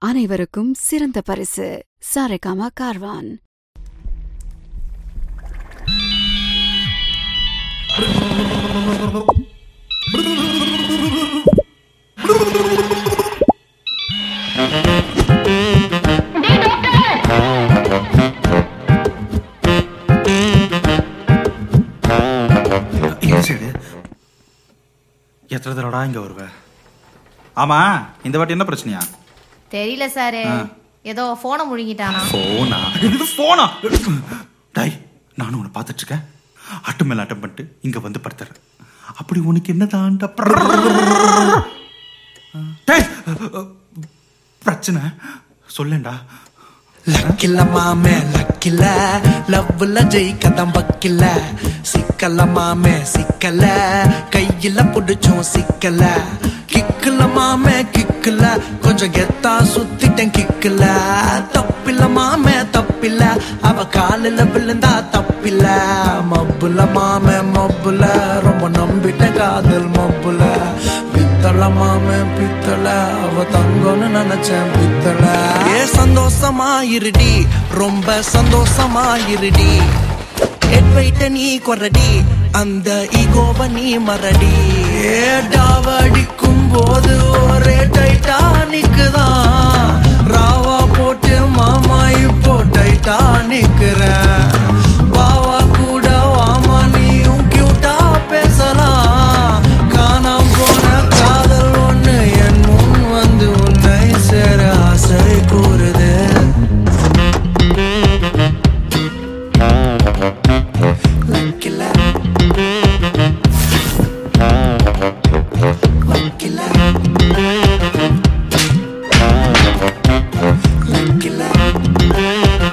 அனைவருக்கும் சிறந்த பரிசு சாரேகாமா கார்வான் இந்த சைடு எத்தனை தடவை இங்க வருவ ஆமா இந்த வாட்டி என்ன பிரச்சனையா தெரியல சாரு ஆ. ஏதோ போனை முழுங்கிட்டானா போனா இது போனா டை நானும் உன்னை பார்த்துட்டு இருக்கேன் அட்டு மேல அட்டம் பண்ணிட்டு இங்க வந்து படுத்துறேன் அப்படி உனக்கு என்ன தாண்ட டேய் பிரச்சனை சொல்லேன்டா லக்கில மாமே லக்கில லவ்ல ஜெயிக்கதான் வக்கில சிக்கல மாமே சிக்கல கையில புடிச்சோம் சிக்கல கிக்குல மாமே கிக்குல கொஞ்சம் கெத்தா சுத்திட்டேன் கிக்குல தப்பில்ல மாமே தப்பில்ல அவ காலில விழுந்தா தப்பில்ல மப்புல மாமே மப்புல ரொம்ப நம்பிட்டேன் காதல் மப்புல பித்தள மாமே பித்தள அவ தங்கம்னு நினைச்சேன் பித்தள ஏ சந்தோஷமா இருடி ரொம்ப சந்தோஷமா இருடி ஹெட் வெயிட்ட நீ கொரடி அந்த ஈகோவ நீ மறடி ஏ டாவடிக்கும் போது ஒரே டைட்டானிக்கு தான் ராவா போட்டு மாமா இப்போ டைட்டானிக்கிறேன் பாவா கூட வாமா நீயும் கியூட்டா பேசலாம் காணாம போன காதல் ஒண்ணு என் முன் வந்து உன்னை சேர ஆசை கூறுது Lucky Lucky Lucky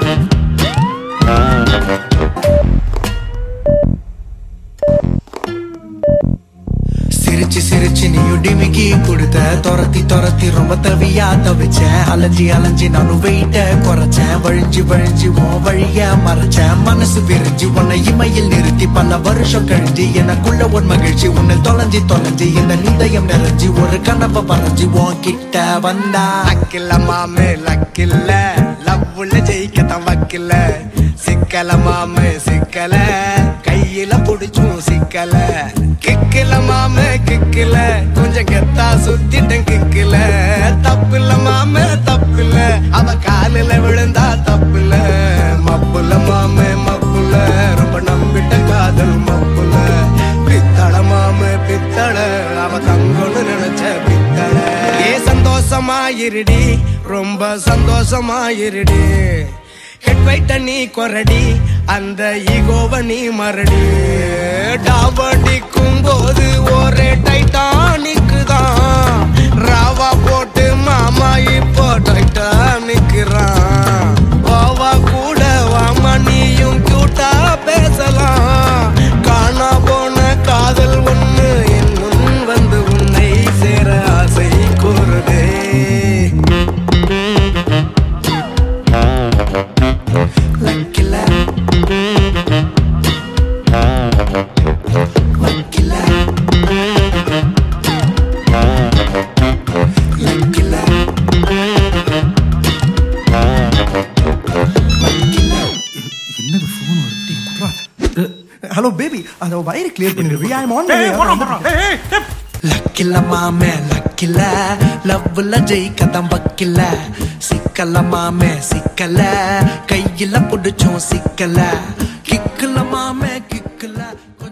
சிரிச்சு சிரிச்சு நீ டிமிக்கி கொடுத்த துரத்தி துரத்தி ரொம்ப தவியா தவிச்சேன் அலைஞ்சி அலைஞ்சி நானும் வெயிட்ட குறைச்சேன் வழிஞ்சு வழிஞ்சு உன் வழிய மறைச்சேன் மனசு விரிஞ்சு உன்னை இமையில் நிறுத்தி பல வருஷம் கழிஞ்சு எனக்குள்ள ஒரு மகிழ்ச்சி உன்னை தொலைஞ்சி தொலைஞ்சு இந்த நிதயம் நிறைஞ்சு ஒரு கனவை பறஞ்சு உன் கிட்ட வந்தா லக்கில்ல மாமே லக்கில்ல லவ்வுல ஜெயிக்கத்தான் வக்கில்ல சிக்கல மாமே சிக்கல கையில புடிச்சும் சிக்கல கிக்கில மாமே கிக்கில கொஞ்சம் கெத்தா சுத்திட்டேன் கிக்கில தப்பில்ல மாமே தப்பில்ல அவ காலில விழுந்தா தப்பில்ல மப்புல மாமே மப்புல ரொம்ப நம்பிட்ட காதல் மப்புல பித்தள மாமே பித்தள அவ தங்கம்னு நினைச்ச பித்தள ஏ சந்தோஷமாயிருடி ரொம்ப சந்தோஷமாயிருடி ஹெட் வைட்ட நீ கொரடி அந்த ஈகோவ நீ மறடி டாபடிக்கும் போது ஒரே டைட்டானிக்கு தான் ராவா போட்டு மாமா இப்போ டைட்டானிக்கிறான் வாவா கூட வாமா நீயும் கியூட்டா பேசலாம் காணா போன காதல் ஒண்ணு என் முன் வந்து உன்னை சேர ஆசை கூறுதே Lucky Lucky Lucky என்னது போன் வருது ஹலோ பேபி அந்த வயிறு கிளியர் பண்ணிடுவி ஐ ஆன் ஏய், போடுறா, போடுறா. ஏய், ஏய், ஏய். லக்கில மாமே லக்கில லவ்ல ஜெயிக்கதான் வக்கில சிக்கல மாமே சிக்கல கையில புடிச்சோம் சிக்கல கிக்குல மாமே கிக்குல